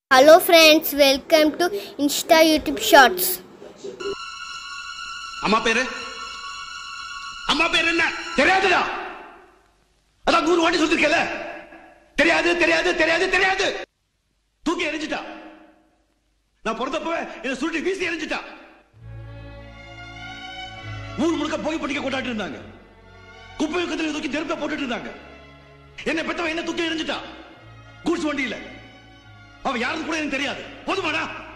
hello friends welcome to Insta YouTube shorts அம்மா பேரு அம்மா பேரு என்ன தெரியாதுடா அதான் நூறு வாட்டி சொல்லிருக்கல தெரியாது தெரியாது தெரியாது தெரியாது தூக்கி எரிஞ்சிட்டா நான் பிறந்தப்பவே என்ன சுருட்டி வீசி எரிஞ்சிட்டா ஊர் முழுக்க போய் பட்டிக்க கொண்டாட்டு இருந்தாங்க குப்பை கத்திரி தூக்கி தெருப்ப போட்டுட்டு இருந்தாங்க என்ன பெத்தவன் என்ன தூக்கி எரிஞ்சிட்டா கூட்ஸ் வண்டியில அவன் யாருன்னு கூட எனக்கு தெரியாது போதுமாடா